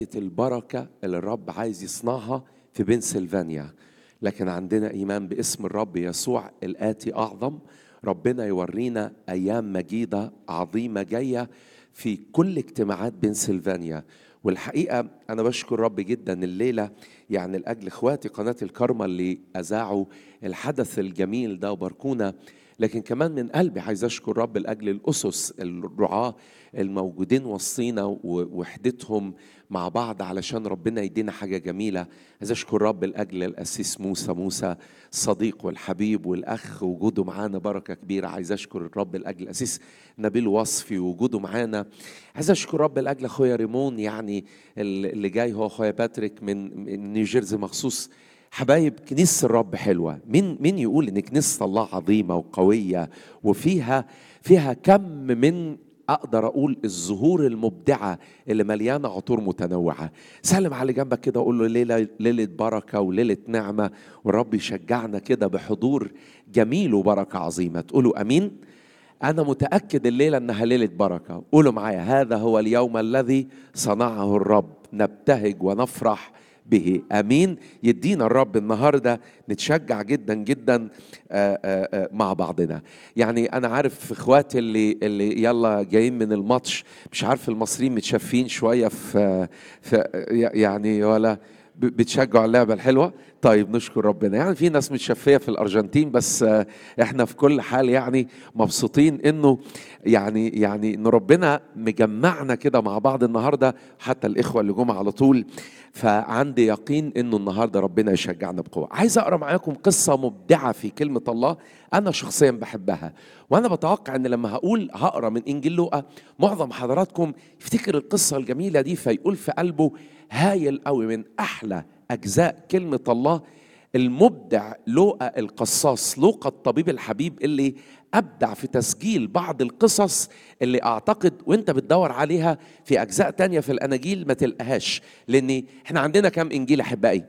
البركة اللي الرب عايز يصنعها في بنسلفانيا لكن عندنا إيمان باسم الرب يسوع الآتي أعظم ربنا يورينا أيام مجيدة عظيمة جاية في كل اجتماعات بنسلفانيا والحقيقة أنا بشكر رب جدا الليلة يعني لأجل إخواتي قناة الكرمة اللي أذاعوا الحدث الجميل ده وباركونا لكن كمان من قلبي عايز أشكر رب لأجل الأسس الرعاة الموجودين وسطينا ووحدتهم مع بعض علشان ربنا يدينا حاجة جميلة عايز أشكر رب لأجل الأسيس موسى موسى الصديق والحبيب والأخ وجوده معانا بركة كبيرة عايز أشكر الرب لأجل الأسيس نبيل وصفي وجوده معانا عايز أشكر رب لأجل أخويا ريمون يعني اللي جاي هو أخويا باتريك من من نيوجيرسي مخصوص حبايب كنيسة الرب حلوة مين مين يقول إن كنيسة الله عظيمة وقوية وفيها فيها كم من اقدر اقول الزهور المبدعه اللي مليانه عطور متنوعه سلم على جنبك كده وقول له ليله ليله بركه وليله نعمه والرب يشجعنا كده بحضور جميل وبركه عظيمه تقولوا امين انا متاكد الليله انها ليله بركه قولوا معايا هذا هو اليوم الذي صنعه الرب نبتهج ونفرح به امين يدينا الرب النهارده نتشجع جدا جدا آآ آآ مع بعضنا يعني انا عارف اخواتي اللي اللي يلا جايين من الماتش مش عارف المصريين متشافين شويه في, في يعني ولا بتشجعوا اللعبه الحلوه طيب نشكر ربنا يعني في ناس متشفيه في الارجنتين بس احنا في كل حال يعني مبسوطين انه يعني يعني ان ربنا مجمعنا كده مع بعض النهارده حتى الاخوه اللي جم على طول فعندي يقين انه النهارده ربنا يشجعنا بقوه عايز اقرا معاكم قصه مبدعه في كلمه الله انا شخصيا بحبها وانا بتوقع ان لما هقول هقرا من انجيل لوقا معظم حضراتكم يفتكر القصه الجميله دي فيقول في قلبه هايل قوي من احلى اجزاء كلمه الله المبدع لوقا القصاص لوقا الطبيب الحبيب اللي ابدع في تسجيل بعض القصص اللي اعتقد وانت بتدور عليها في اجزاء تانية في الاناجيل ما تلقاهاش لان احنا عندنا كم انجيل احبائي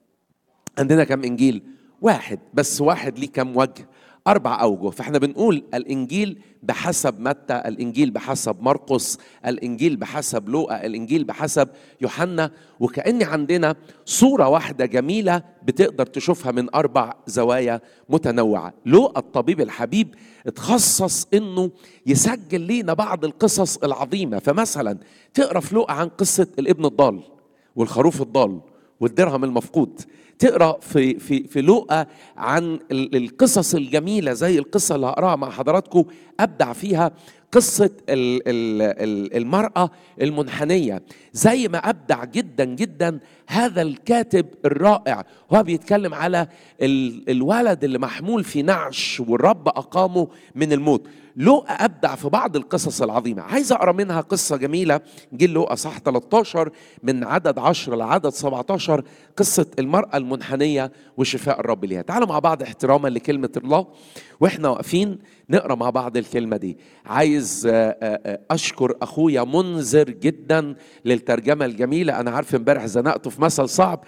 عندنا كم انجيل واحد بس واحد ليه كم وجه أربع أوجه فإحنا بنقول الإنجيل بحسب متى الإنجيل بحسب مرقس الإنجيل بحسب لوقا الإنجيل بحسب يوحنا وكأن عندنا صورة واحدة جميلة بتقدر تشوفها من أربع زوايا متنوعة لوقا الطبيب الحبيب اتخصص إنه يسجل لينا بعض القصص العظيمة فمثلا تقرأ في لوقا عن قصة الابن الضال والخروف الضال والدرهم المفقود تقرا في في في لوقا عن القصص الجميله زي القصه اللي هقراها مع حضراتكم ابدع فيها قصة المرأة المنحنية زي ما أبدع جدا جدا هذا الكاتب الرائع هو بيتكلم على الولد اللي محمول في نعش والرب أقامه من الموت لوقا أبدع في بعض القصص العظيمة عايز أقرأ منها قصة جميلة جيل لوقا صح 13 من عدد 10 لعدد 17 قصة المرأة المنحنية وشفاء الرب ليها تعالوا مع بعض احتراما لكلمة الله واحنا واقفين نقرا مع بعض الكلمه دي عايز اشكر اخويا منذر جدا للترجمه الجميله انا عارف امبارح زنقته في مثل صعب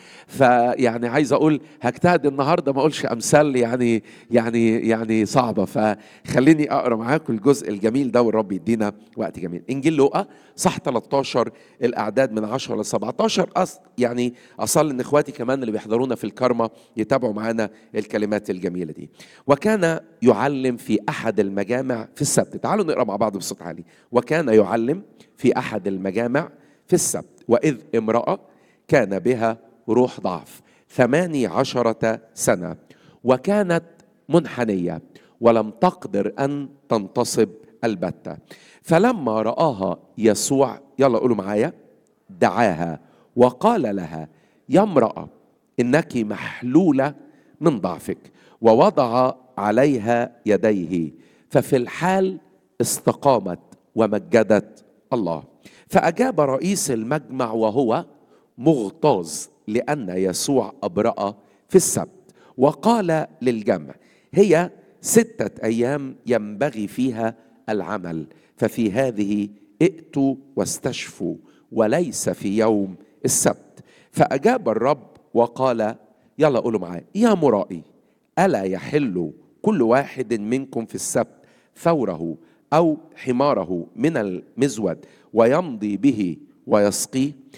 فيعني عايز اقول هجتهد النهارده ما اقولش امثال يعني يعني يعني صعبه فخليني اقرا معاكم الجزء الجميل ده والرب يدينا وقت جميل انجيل لوقا صح 13 الاعداد من 10 ل 17 أص يعني اصلي ان اخواتي كمان اللي بيحضرونا في الكرمه يتابعوا معانا الكلمات الجميله دي وكان يعلم في احد المجامع في السبت تعالوا نقرا مع بعض بصوت عالي وكان يعلم في احد المجامع في السبت واذ امراه كان بها روح ضعف ثماني عشرة سنة وكانت منحنية ولم تقدر أن تنتصب البتة فلما رآها يسوع يلا قولوا معايا دعاها وقال لها يا امرأة إنك محلولة من ضعفك ووضع عليها يديه ففي الحال استقامت ومجدت الله فأجاب رئيس المجمع وهو مغتاظ لأن يسوع أبرأ في السبت وقال للجمع هي ستة أيام ينبغي فيها العمل ففي هذه ائتوا واستشفوا وليس في يوم السبت فأجاب الرب وقال يلا قولوا معايا يا مرائي ألا يحل كل واحد منكم في السبت ثوره أو حماره من المزود ويمضي به ويسقيه